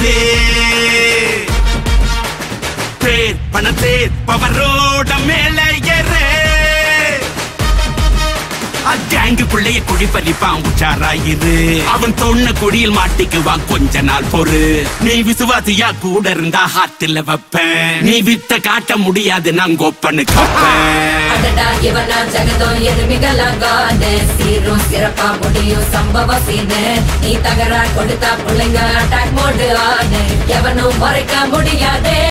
ஆயிரு பேர் பணத்தேர் பவரோட மேல ஏறு கேங்குக்குள்ளேயே குழி பறிப்பான் உச்சாராயிரு அவன் தொன்ன குடியில் மாட்டிக்குவான் கொஞ்ச நாள் பொறு நீ விசுவாசியா கூட இருந்தா ஹார்ட்ல வைப்பேன் நீ வித்த காட்ட முடியாது நான் கொப்பனு கப்பேன் அடடா இவனா ஜெகதம் எருமிகளாம் காடு சீரும் சிறப்பா முடியும் சம்பவ சீனு நீ தகரா கொடுத்தா பிள்ளைங்க அட்டாக் மோடு ஆடு எவனும் மறைக்க முடியாதே